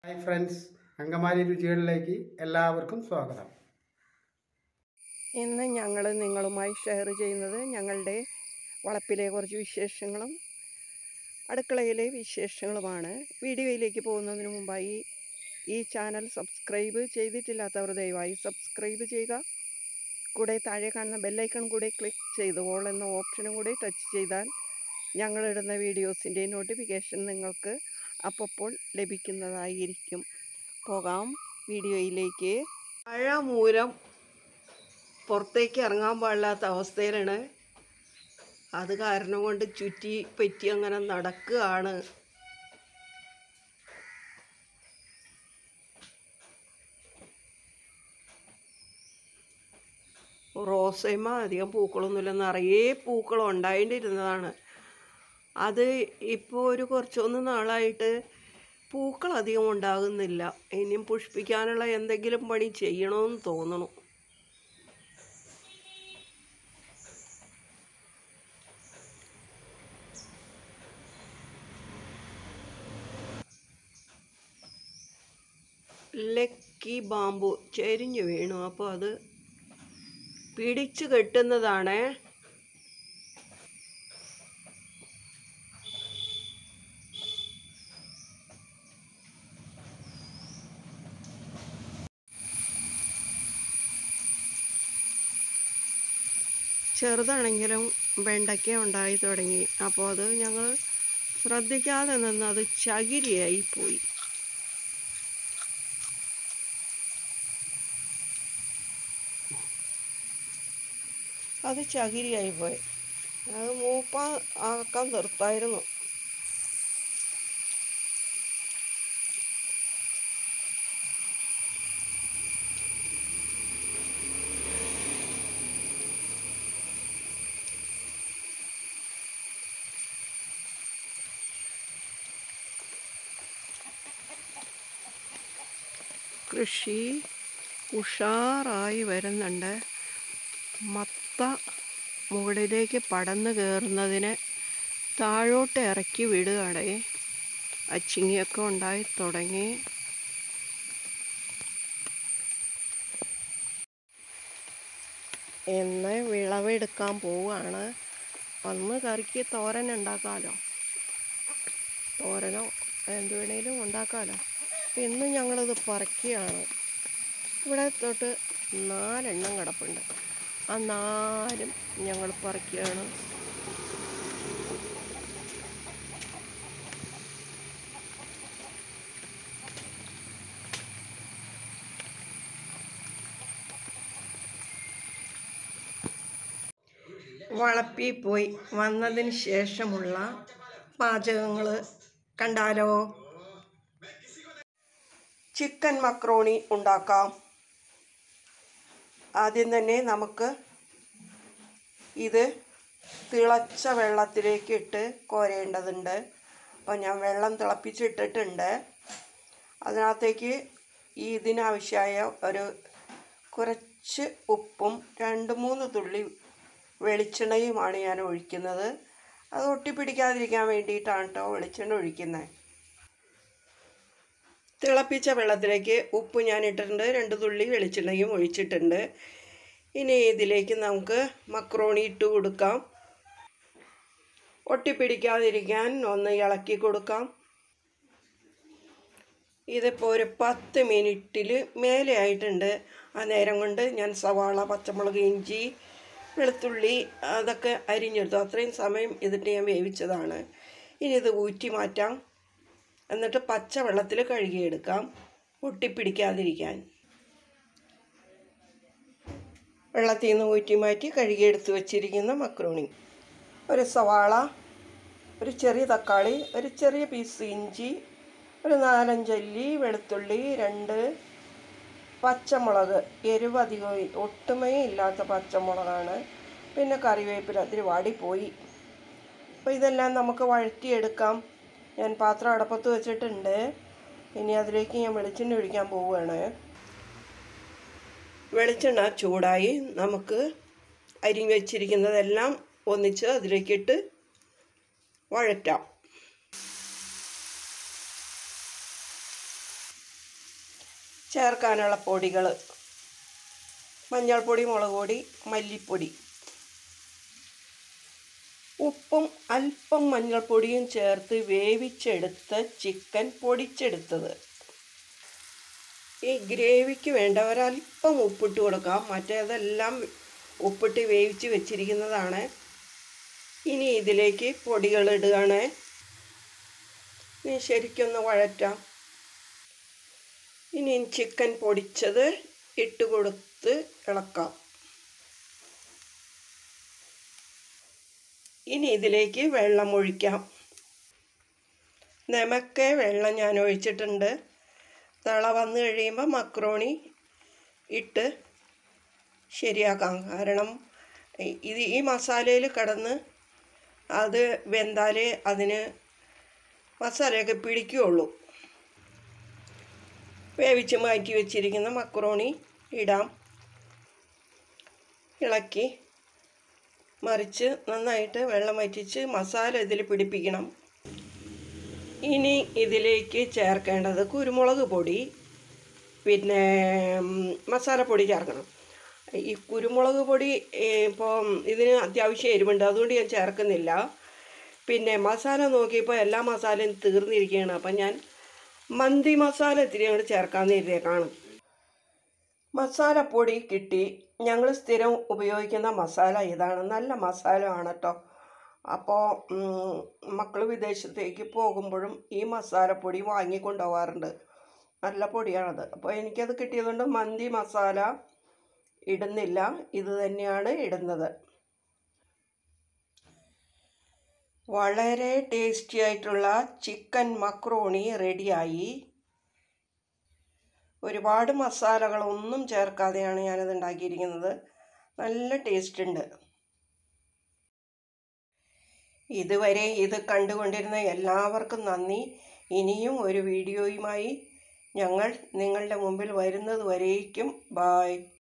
hi friends Angamaly രുചികളിലേക്ക് എല്ലാവർക്കും സ്വാഗതം ഇന്ന് ഞങ്ങൾ നിങ്ങളുമായി ഷെയർ ചെയ്യുന്നത് ഞങ്ങളുടെ വളപ്പിലെ കുറച്ച് വിശേഷങ്ങളും അടുക്കളയിലെ വിശേഷങ്ങളുമാണ് വീഡിയോയിലേക്ക് പോകുന്നതിന് മുമ്പായി ഈ ചാനൽ സബ്സ്ക്രൈബ് ചെയ്തിട്ടില്ലാത്തവർ ദയവായി സബ്സ്ക്രൈബ് ചെയ്യുക കൂടെ താഴെ കാണുന്ന ബെല്ലൈക്കൺ കൂടെ ക്ലിക്ക് ചെയ്ത് ഓൾ എന്ന ഓപ്ഷനും കൂടി ടച്ച് ചെയ്താൽ ഞങ്ങളിടുന്ന വീഡിയോസിൻ്റെ നോട്ടിഫിക്കേഷൻ നിങ്ങൾക്ക് അപ്പോൾ ലഭിക്കുന്നതായിരിക്കും പോകാം വീഡിയോയിലേക്ക് മഴ മൂലം പുറത്തേക്ക് ഇറങ്ങാൻ പാടില്ലാത്ത അവസ്ഥയിലാണ് അത് കാരണം കൊണ്ട് ചുറ്റി പറ്റി അങ്ങനെ നടക്കുകയാണ് റോസേമ്മ അധികം പൂക്കളൊന്നുമില്ല നിറയെ പൂക്കൾ ഉണ്ടായിട്ടിരുന്നതാണ് അത് ഇപ്പോൾ ഒരു കുറച്ചൊന്ന് നാളായിട്ട് പൂക്കൾ അധികം ഉണ്ടാകുന്നില്ല ഇനിയും പുഷ്പിക്കാനുള്ള എന്തെങ്കിലും പണി ചെയ്യണമെന്ന് തോന്നണു ലക്കി ബാമ്പു ചെരിഞ്ഞു വീണു അപ്പോൾ അത് പിടിച്ചു കെട്ടുന്നതാണ് ചെറുതാണെങ്കിലും വെണ്ടയ്ക്ക ഉണ്ടായി തുടങ്ങി അപ്പോൾ അത് ഞങ്ങൾ ശ്രദ്ധിക്കാതെ നിന്ന് അത് ചകിരിയായി പോയി അത് ചകിരിയായി പോയി അത് മൂപ്പ ആക്കാൻ നിർത്തായിരുന്നു കൃഷി ഉഷാറായി വരുന്നുണ്ട് മത്ത മുകളിലേക്ക് പടന്നു കയറുന്നതിന് താഴോട്ട് ഇറക്കി വിടുകയാണേ അച്ചിങ്ങിയൊക്കെ ഉണ്ടായി തുടങ്ങി ഇന്ന് വിളവെടുക്കാൻ പോവുകയാണ് ഒന്ന് കറിക്ക് തോരൻ ഉണ്ടാക്കാമല്ലോ തോരനോ എന്ത് വേണേലും ഉണ്ടാക്കാമല്ലോ ഇന്ന് ഞങ്ങളിത് പറിക്കുകയാണ് ഇവിടെ തൊട്ട് നാലെണ്ണം കിടപ്പുണ്ട് ആ നാലും ഞങ്ങൾ പറിക്കുകയാണ് വളപ്പിൽ പോയി വന്നതിന് ശേഷമുള്ള പാചകങ്ങൾ കണ്ടാലോ ചിക്കൻ മക്രോണി ഉണ്ടാക്കാം ആദ്യം തന്നെ നമുക്ക് ഇത് തിളച്ച വെള്ളത്തിലേക്ക് ഇട്ട് കോരേണ്ടതുണ്ട് അപ്പോൾ ഞാൻ വെള്ളം തിളപ്പിച്ചിട്ടിട്ടുണ്ട് അതിനകത്തേക്ക് ഈ ഇതിനാവശ്യമായ ഒരു കുറച്ച് ഉപ്പും രണ്ട് മൂന്ന് തുള്ളി വെളിച്ചെണ്ണയുമാണ് ഞാൻ ഒഴിക്കുന്നത് അത് ഒട്ടിപ്പിടിക്കാതിരിക്കാൻ വേണ്ടിയിട്ടാണ് കേട്ടോ വെളിച്ചെണ്ണ ഒഴിക്കുന്നത് തിളപ്പിച്ച വെള്ളത്തിലേക്ക് ഉപ്പ് ഞാൻ ഇട്ടിട്ടുണ്ട് രണ്ട് തുള്ളി വെളിച്ചെണ്ണയും ഒഴിച്ചിട്ടുണ്ട് ഇനി ഇതിലേക്ക് നമുക്ക് മക്രോണി ഇട്ട് കൊടുക്കാം ഒട്ടിപ്പിടിക്കാതിരിക്കാൻ ഒന്ന് ഇളക്കി കൊടുക്കാം ഇതിപ്പോൾ ഒരു പത്ത് മിനിറ്റിൽ മേലെ ആയിട്ടുണ്ട് ആ നേരം കൊണ്ട് ഞാൻ സവാള പച്ചമുളക് ഇഞ്ചി വെളുത്തുള്ളി അതൊക്കെ അരിഞ്ഞെടുത്തു അത്രയും സമയം ഇതിട്ട് ഞാൻ വേവിച്ചതാണ് ഇനി ഇത് ഊറ്റി മാറ്റാം എന്നിട്ട് പച്ച വെള്ളത്തിൽ കഴുകിയെടുക്കാം ഒട്ടിപ്പിടിക്കാതിരിക്കാൻ വെള്ളത്തിൽ നിന്ന് ഊറ്റി മാറ്റി കഴുകിയെടുത്ത് വെച്ചിരിക്കുന്ന മക്രോണി ഒരു സവാള ഒരു ചെറിയ തക്കാളി ഒരു ചെറിയ പീസ് ഇഞ്ചി ഒരു നാലഞ്ചല്ലി വെളുത്തുള്ളി രണ്ട് പച്ചമുളക് എരിവ് അധികം ഒട്ടുമേ ഇല്ലാത്ത പച്ചമുളകാണ് പിന്നെ കറിവേപ്പില അതിരി വാടിപ്പോയി അപ്പോൾ ഇതെല്ലാം നമുക്ക് വഴറ്റിയെടുക്കാം ഞാൻ പാത്രം അടപ്പത്ത് വെച്ചിട്ടുണ്ട് ഇനി അതിലേക്ക് ഞാൻ വെളിച്ചെണ്ണ ഒഴിക്കാൻ പോവുകയാണ് വെളിച്ചെണ്ണ ചൂടായി നമുക്ക് അരിഞ്ഞ് വെച്ചിരിക്കുന്നതെല്ലാം ഒന്നിച്ച് അതിലേക്കിട്ട് വഴറ്റാം ചേർക്കാനുള്ള പൊടികൾ മഞ്ഞൾപ്പൊടി മുളക് പൊടി മല്ലിപ്പൊടി ഉപ്പും അല്പം മഞ്ഞൾപ്പൊടിയും ചേർത്ത് വേവിച്ചെടുത്ത ചിക്കൻ പൊടിച്ചെടുത്തത് ഈ ഗ്രേവിക്ക് വേണ്ട ഒരല്പം ഉപ്പിട്ട് കൊടുക്കാം മറ്റേതെല്ലാം ഉപ്പിട്ട് വേവിച്ച് വെച്ചിരിക്കുന്നതാണ് ഇനി ഇതിലേക്ക് പൊടികൾ ഇടുകയാണ് ഇനി ശരിക്കൊന്ന് വഴറ്റാം ഇനി ചിക്കൻ പൊടിച്ചത് ഇട്ട് കൊടുത്ത് ഇളക്കാം ഇനി ഇതിലേക്ക് വെള്ളം ഒഴിക്കാം നമക്കെ വെള്ളം ഞാൻ ഒഴിച്ചിട്ടുണ്ട് തിള വന്നു കഴിയുമ്പോൾ മക്രോണി ഇട്ട് ശരിയാക്കാം കാരണം ഇത് ഈ മസാലയിൽ കിടന്ന് അത് വെന്താലേ അതിന് മസാലയൊക്കെ പിടിക്കുകയുള്ളൂ വേവിച്ച് മാറ്റി വെച്ചിരിക്കുന്ന മക്രോണി ഇടാം ഇളക്കി മറിച്ച് നന്നായിട്ട് വെള്ളം വറ്റിച്ച് മസാല ഇതിൽ പിടിപ്പിക്കണം ഇനി ഇതിലേക്ക് ചേർക്കേണ്ടത് കുരുമുളക് പൊടി പിന്നെ മസാലപ്പൊടി ചേർക്കണം ഈ കുരുമുളക് പൊടി ഇപ്പോൾ ഇതിന് അത്യാവശ്യം എരിവുണ്ട് അതുകൊണ്ട് ഞാൻ ചേർക്കുന്നില്ല പിന്നെ മസാല നോക്കിയപ്പോൾ എല്ലാ മസാലയും തീർന്നിരിക്കുകയാണ് അപ്പം ഞാൻ മന്തി മസാല ഇത്തിരി അങ്ങോട്ട് ചേർക്കാമെന്ന് കരുതിയേക്കാണ് മസാലപ്പൊടി കിട്ടി ഞങ്ങൾ സ്ഥിരം ഉപയോഗിക്കുന്ന മസാല ഇതാണ് നല്ല മസാല ആണ് കേട്ടോ അപ്പോൾ മക്കൾ വിദേശത്തേക്ക് പോകുമ്പോഴും ഈ മസാലപ്പൊടി വാങ്ങിക്കൊണ്ടുപോകാറുണ്ട് നല്ല പൊടിയാണത് അപ്പോൾ എനിക്കത് കിട്ടിയതുകൊണ്ട് മന്തി മസാല ഇടുന്നില്ല ഇത് തന്നെയാണ് ഇടുന്നത് വളരെ ടേസ്റ്റി ആയിട്ടുള്ള ചിക്കൻ മക്രോണി റെഡിയായി ഒരുപാട് മസാലകളൊന്നും ചേർക്കാതെയാണ് ഞാനത് ഉണ്ടാക്കിയിരിക്കുന്നത് നല്ല ടേസ്റ്റ് ഉണ്ട് ഇതുവരെ ഇത് കണ്ടുകൊണ്ടിരുന്ന എല്ലാവർക്കും നന്ദി ഇനിയും ഒരു വീഡിയോയുമായി ഞങ്ങൾ നിങ്ങളുടെ മുമ്പിൽ വരുന്നത് വരേക്കും ബായ്